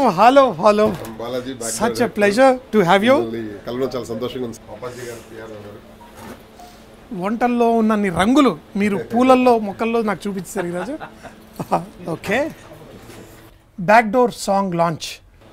hello hello Balaji such a pleasure to have you కలవడం చాలా సంతోషంగా ఉంది అప్పాజీ గారు పిఆర్ గారు వంటల్లో ఉన్నన్ని రంగులు మీరు పూలల్లో మొక్కల్లో నాకు చూపించారు ఈరోజు okay back door song launch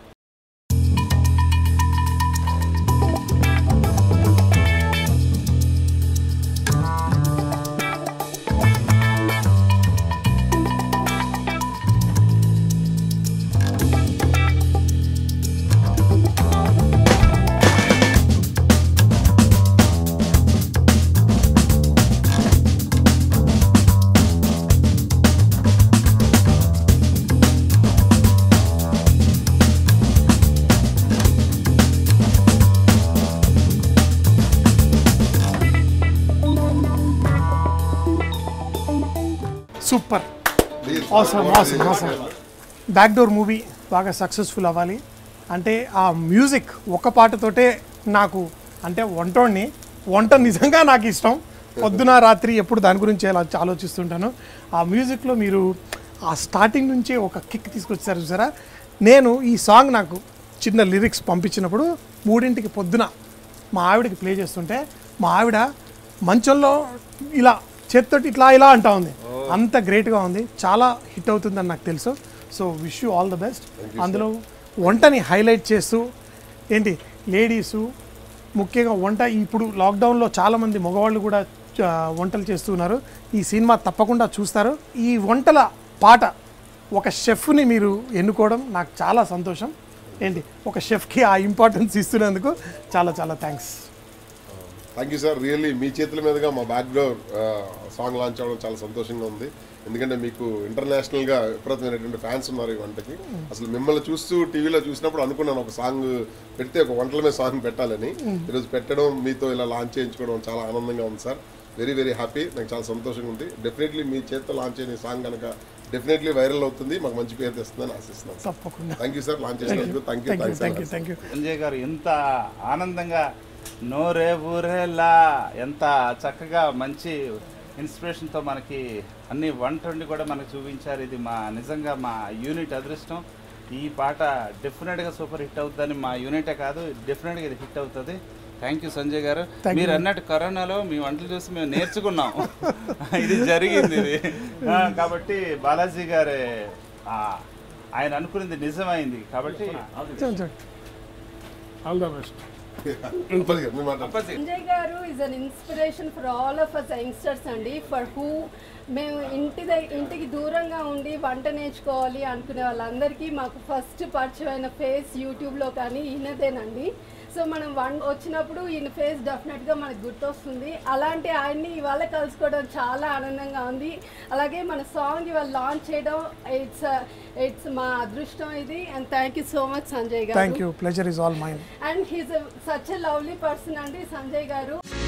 super Please, అవసరం అవసరం అవసరం బ్యాక్ డోర్ మూవీ బాగా సక్సెస్ఫుల్ అవ్వాలి అంటే ఆ మ్యూజిక్ ఒక పాటతోటే నాకు అంటే వంటోడిని వంట నిజంగా నాకు ఇష్టం పొద్దున రాత్రి ఎప్పుడు దాని గురించి అలా ఆలోచిస్తుంటాను ఆ మ్యూజిక్లో మీరు ఆ స్టార్టింగ్ నుంచే ఒక కిక్ తీసుకొచ్చారు చూసారా నేను ఈ సాంగ్ నాకు చిన్న లిరిక్స్ పంపించినప్పుడు మూడింటికి పొద్దున మా ఆవిడకి ప్లే చేస్తుంటే మా ఆవిడ మంచంలో ఇలా చేత్తోటి ఇట్లా ఇలా అంటా ఉంది అంత గ్రేట్గా ఉంది చాలా హిట్ అవుతుందని నాకు తెలుసు so wish you all the best అందులో వంటని హైలైట్ చేస్తూ ఏంటి లేడీసు ముఖ్యంగా వంట ఇప్పుడు లాక్డౌన్లో చాలామంది మగవాళ్ళు కూడా ఆ, వంటలు చేస్తున్నారు ఈ సినిమా తప్పకుండా చూస్తారు ఈ వంటల పాట ఒక షెఫ్ని మీరు ఎన్నుకోవడం నాకు చాలా సంతోషం ఏంటి ఒక షెఫ్కి ఆ ఇంపార్టెన్స్ ఇస్తున్నందుకు చాలా చాలా thanks thank you sir really మీ చేతుల మీదుగా మా బ్యాక్ డోర్ సాంగ్ లాంచ్ అవ్వడం చాలా సంతోషంగా ఉంది ఎందుకంటే మీకు ఇంటర్నేషనల్ గా విపరీతమైనటువంటి ఫ్యాన్స్ ఉన్నారు ఈ వంటకి అసలు మిమ్మల్ని చూస్తూ టీవీలో చూసినప్పుడు అనుకున్నాను ఒక సాంగ్ పెడితే ఒక వంటల మీద సాంగ్ పెట్టాలని ఈరోజు పెట్టడం మీతో ఇలా లాంచ్ చేయించుకోవడం చాలా ఆనందంగా ఉంది సార్ వెరీ వెరీ హ్యాపీ నాకు చాలా సంతోషంగా ఉంది డెఫినెట్లీ మీ చేతితో లాంచ్ అయిన సాంగ్ కనుక డెఫినెట్లీ వైరల్ అవుతుంది మాకు మంచి పేరు తెస్తుందని ఆశిస్తున్నాను తప్పకుండా థ్యాంక్ యూ సార్ లాంచ్ చేసినందుకు thank you thank you thank you thanks thank you Sanjay garu ఎంత ఆనందంగా నోరే ఊరేలా ఎంత చక్కగా మంచి ఇన్స్పిరేషన్తో మనకి అన్ని వంట వండి కూడా మనకు చూపించారు ఇది మా నిజంగా మా యూనిట్ అదృష్టం ఈ పాట డెఫినెట్గా సూపర్ హిట్ అవుతుందని మా యూనిటే కాదు డెఫినెట్గా ఇది హిట్ అవుతుంది థ్యాంక్ యూ సంజయ్ గారు Thank మీరు అన్నట్టు కరోనాలో మీ వంటలు చూసి మేము నేర్చుకున్నాం ఇది జరిగింది ఇది ఆ, కాబట్టి బాలాజీ గారే ఆ, ఆయన అనుకున్నది నిజమైంది కాబట్టి ఆల్ ద బెస్ట్ మీరు మాట్లాడండి Appaji Sanjay garu is an inspiration for all of us youngsters అండి ఫర్ హూ మేము ఇంటి దగ్గ ఇంటికి దూరంగా ఉండి వంట నేర్చుకోవాలి అనుకునే వాళ్ళందరికీ మాకు ఫస్ట్ పరిచయమైన ఫేస్ యూట్యూబ్లో కానీ ఈయనదేనండి సో మనం వన్ వచ్చినప్పుడు ఈయన ఫేస్ డెఫినెట్గా మనకు గుర్తొస్తుంది అలాంటి ఆయన్ని ఇవాళ కలుసుకోవడం చాలా ఆనందంగా ఉంది అలాగే మన సాంగ్ ఇవాళ లాంచ్ చేయడం ఇట్స్ ఇట్స్ మా అదృష్టం ఇది and thank you so much Sanjay garu thank you pleasure is all mine and he's such a lovely person అండి సంజయ్ గారు